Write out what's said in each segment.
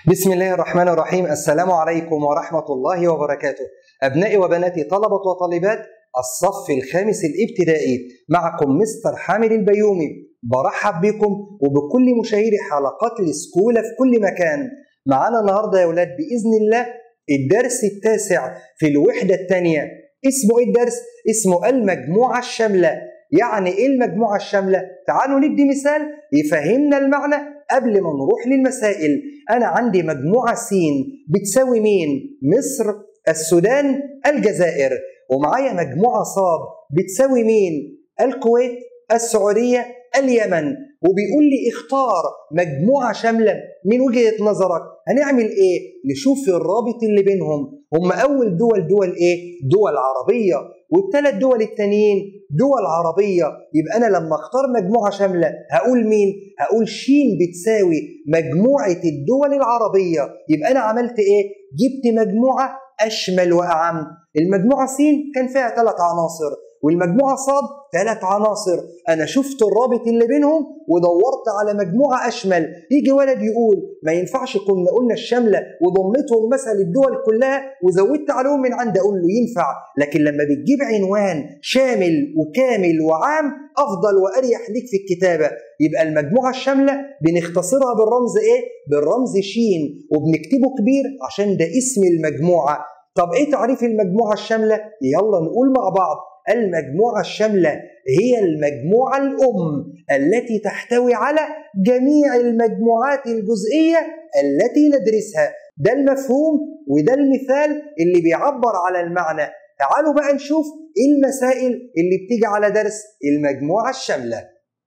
بسم الله الرحمن الرحيم السلام عليكم ورحمة الله وبركاته أبنائي وبناتي طلبة وطالبات الصف الخامس الابتدائي معكم مستر حامد البيومي برحب بكم وبكل مشاهدي حلقات السكولة في كل مكان معانا النهاردة يا أولاد بإذن الله الدرس التاسع في الوحدة الثانية اسمه إيه الدرس؟ اسمه المجموعة الشاملة يعني إيه المجموعة الشاملة؟ تعالوا ندي مثال يفهمنا المعنى قبل ما نروح للمسائل أنا عندي مجموعة س بتساوي مين؟ مصر السودان الجزائر ومعايا مجموعة ص بتساوي مين؟ الكويت السعودية اليمن وبيقول لي اختار مجموعة شاملة من وجهة نظرك هنعمل ايه؟ نشوف الرابط اللي بينهم هم أول دول دول ايه؟ دول عربية والثلاث دول التانيين دول عربية يبقى أنا لما اختار مجموعة شاملة هقول مين؟ هقول ش بتساوي مجموعة الدول العربية يبقى أنا عملت إيه؟ جبت مجموعة أشمل وأعم المجموعة س كان فيها ثلاث عناصر والمجموعة ص ثلاث عناصر أنا شفت الرابط اللي بينهم ودورت على مجموعة أشمل يجي ولد يقول ما ينفعش كنا قلنا الشاملة وضمتهم مثلا الدول كلها وزودت عليهم من عند أقول له ينفع لكن لما بتجيب عنوان شامل وكامل وعام أفضل وأريح ليك في الكتابة يبقى المجموعة الشاملة بنختصرها بالرمز إيه؟ بالرمز ش وبنكتبه كبير عشان ده اسم المجموعة طب إيه تعريف المجموعة الشاملة؟ يلا نقول مع بعض المجموعة الشاملة هي المجموعة الأم التي تحتوي على جميع المجموعات الجزئية التي ندرسها ده المفهوم وده المثال اللي بيعبر على المعنى تعالوا بقى نشوف ايه المسائل اللي بتيجي على درس المجموعة الشاملة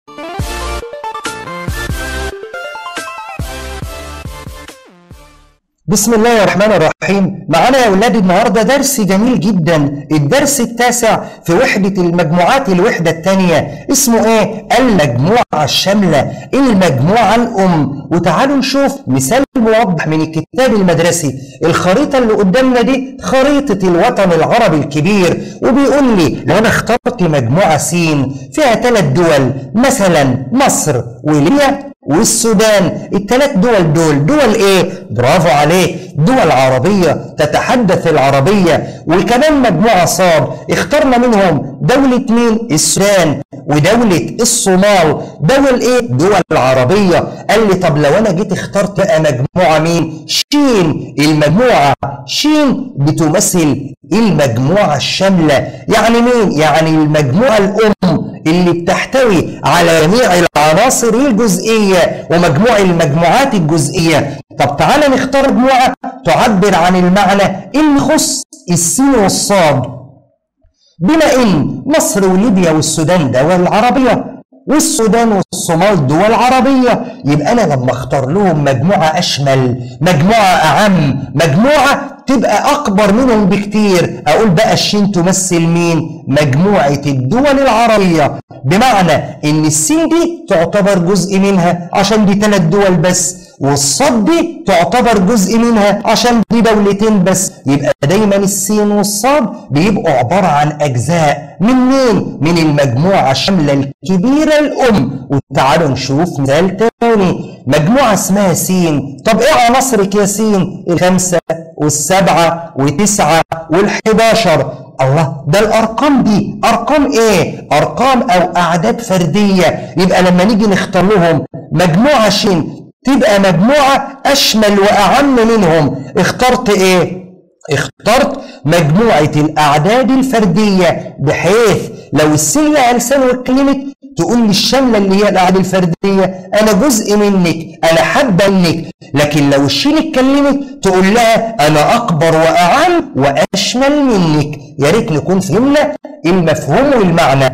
بسم الله الرحمن الرحيم معانا يا اولاد النهارده درس جميل جدا الدرس التاسع في وحده المجموعات الوحده الثانيه اسمه ايه المجموعه الشامله المجموعه الام وتعالوا نشوف مثال موضح من الكتاب المدرسي الخريطه اللي قدامنا دي خريطه الوطن العربي الكبير وبيقول لي لو انا اخترت مجموعه س فيها ثلاث دول مثلا مصر وليبيا والسودان الثلاث دول دول دول ايه برافو عليك دول عربية تتحدث العربية وكمان مجموعة صاد اخترنا منهم دولة مين السودان ودولة الصومال دول ايه دول عربية قال لي طب لو انا جيت اخترت بقى مجموعة مين شين المجموعة شين بتمثل المجموعة الشاملة يعني مين يعني المجموعة الام اللي بتحتوي على جميع العناصر الجزئية ومجموع المجموعات الجزئية طب تعالى نختار مجموعة تعبر عن المعنى اللي يخص السين والصاد بما ان مصر وليبيا والسودان دول عربية والسودان والصومال دول عربية يبقى أنا لما اختار لهم مجموعة أشمل مجموعة أعم مجموعة تبقى أكبر منهم بكتير أقول بقى الشين تمثل مين مجموعة الدول العربية بمعنى إن السين دي تعتبر جزء منها عشان دي ثلاث دول بس والصاد دي تعتبر جزء منها عشان دي دولتين بس يبقى دايما السين والصاد بيبقوا عبارة عن أجزاء من مين؟ من المجموعة الشاملة الكبيرة الأم وتعالوا نشوف مثال تاني مجموعة اسمها سين طب ايه عناصرك يا سين؟ الخمسة والسبعة وتسعة والحداشر الله ده الارقام دي ارقام ايه ارقام او اعداد فرديه يبقى لما نيجي نختار لهم مجموعه شين تبقى مجموعه اشمل واعم منهم اخترت ايه اخترت مجموعه الاعداد الفرديه بحيث لو السين لها لسان واتكلمت تقول لي الشامله اللي هي الاعداد الفرديه انا جزء منك انا حابه منك لكن لو الشين اتكلمت تقول لها انا اكبر واعم واشمل منك يا ريت نكون فهمنا المفهوم والمعنى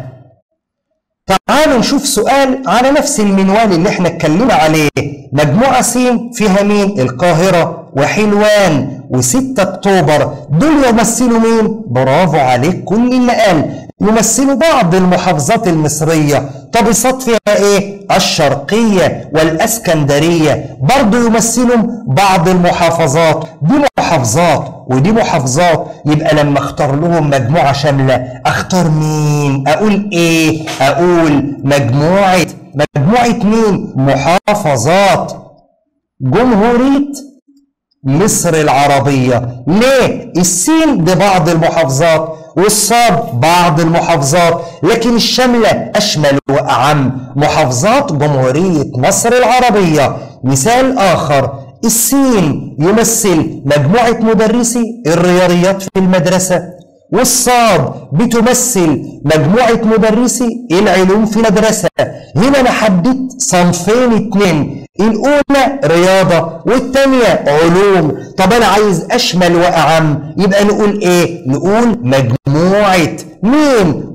تعالوا نشوف سؤال على نفس المنوال اللي احنا اتكلمنا عليه مجموعة س فيها مين القاهرة وحلوان و6 اكتوبر دول يمثلوا مين برافو عليك كل اللي قال يمثلوا بعض المحافظات المصرية طب الصاد فيها ايه الشرقية والاسكندرية برضو يمثلوا بعض المحافظات دي محافظات ودي محافظات يبقى لما اختار لهم مجموعة شاملة اختار مين اقول ايه اقول مجموعة مجموعة مين محافظات جمهورية مصر العربية ليه؟ السين ببعض المحافظات والصاد بعض المحافظات لكن الشاملة أشمل وأعم محافظات جمهورية مصر العربية مثال آخر السين يمثل مجموعة مدرسي الرياضيات في المدرسة والصاد بتمثل مجموعة مدرسي العلوم في المدرسة هنا أنا حددت صنفين اتنين الأولى رياضة والتانية علوم طب أنا عايز أشمل وأعم يبقى نقول إيه؟ نقول مجموعة مين؟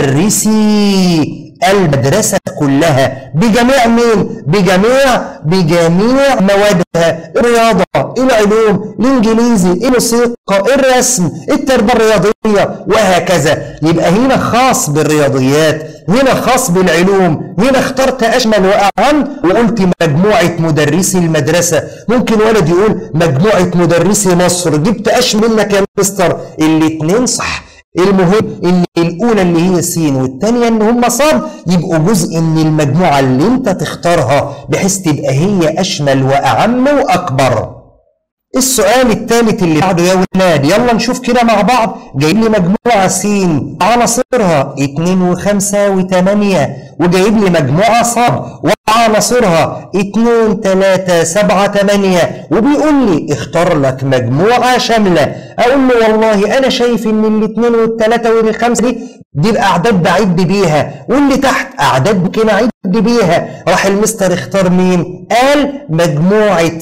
مدرسي المدرسة كلها بجميع مين؟ بجميع بجميع موادها الرياضة العلوم الإنجليزي الموسيقى الرسم التربية الرياضية وهكذا يبقى هنا خاص بالرياضيات هنا خاص بالعلوم هنا اخترت أشمل وأعم وقلت مجموعة مدرسي المدرسة ممكن ولد يقول مجموعة مدرسي مصر جبت أشمل لك يا مستر الاتنين صح المهم ان الاولى اللي هي س والثانيه ان هم صاد يبقوا جزء من المجموعه اللي انت تختارها بحيث تبقى هي اشمل واعم واكبر السؤال الثالث اللي بعده يا ولاد يلا نشوف كده مع بعض جايب لي مجموعة س عناصرها 2 و5 و8 وجايب لي مجموعة ص وعناصرها 2 3 7 8 وبيقول لي اختار لك مجموعة شاملة اقول له والله انا شايف ان الاثنين والثلاثة والخمسة دي دي الاعداد بعد بيها واللي تحت اعداد ممكن اعد بيها راح المستر اختار مين قال مجموعة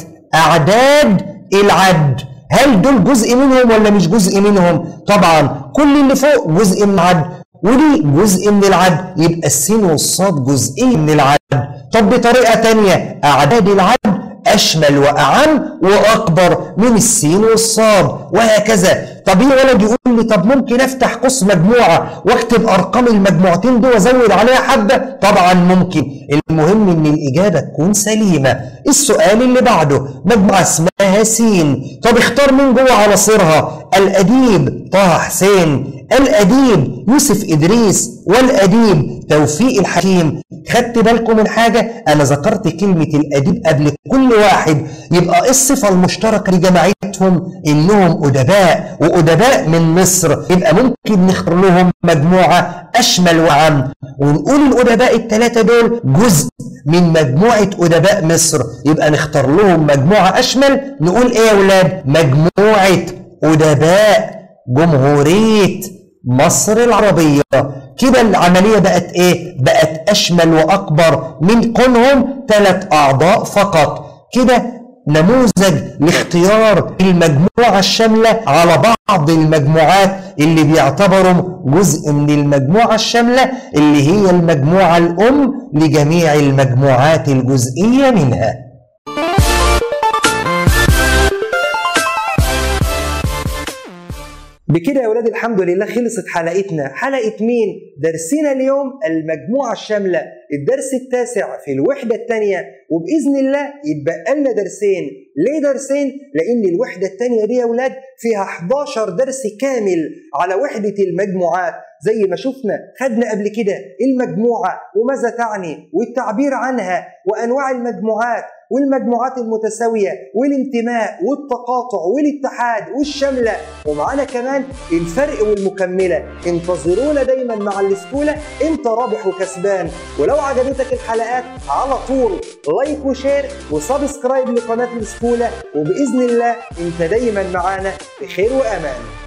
اعداد العد هل دول جزء منهم ولا مش جزء منهم طبعا كل اللي فوق جزء من العد ودي جزء من العد يبقى السين والصاد جزء من العد طب بطريقة تانية أعداد العد أشمل وأعم وأكبر من السين والصاد وهكذا طب ايه ولد يقول لي طب ممكن افتح قوس مجموعه واكتب ارقام المجموعتين دول وازود عليها حبه طبعا ممكن المهم ان الاجابه تكون سليمه السؤال اللي بعده مجموعه اسمها س طب اختار مين جوه عناصرها الاديب طه حسين الاديب يوسف ادريس والاديب توفيق الحكيم خدت بالكم من حاجه انا ذكرت كلمه الاديب قبل كل واحد يبقى الصفه المشتركه لجماعتهم انهم ادباء وادباء من مصر يبقى ممكن نختار لهم مجموعه اشمل وعام ونقول الادباء الثلاثه دول جزء من مجموعه ادباء مصر يبقى نختار لهم مجموعه اشمل نقول ايه يا اولاد مجموعه ادباء جمهوريه مصر العربيه كده العمليه بقت ايه بقت اشمل واكبر من كونهم ثلاث اعضاء فقط كده نموذج لاختيار المجموعة الشاملة على بعض المجموعات اللي بيعتبروا جزء من المجموعة الشاملة اللي هي المجموعة الأم لجميع المجموعات الجزئية منها بكده يا ولاد الحمد لله خلصت حلقتنا حلقة مين؟ درسنا اليوم المجموعة الشاملة الدرس التاسع في الوحدة الثانية وبإذن الله يتبقى لنا درسين ليه درسين؟ لأن الوحدة الثانية دي يا ولاد فيها 11 درس كامل على وحدة المجموعات زي ما شفنا خدنا قبل كده المجموعة وماذا تعني والتعبير عنها وأنواع المجموعات والمجموعات المتساوية والانتماء والتقاطع والاتحاد والشملة ومعانا كمان الفرق والمكملة انتظرونا دايما مع الاسكولة انت رابح وكسبان ولو عجبتك الحلقات على طول لايك وشير وسبسكرايب لقناة الاسكولة وبإذن الله انت دايما معانا بخير وأمان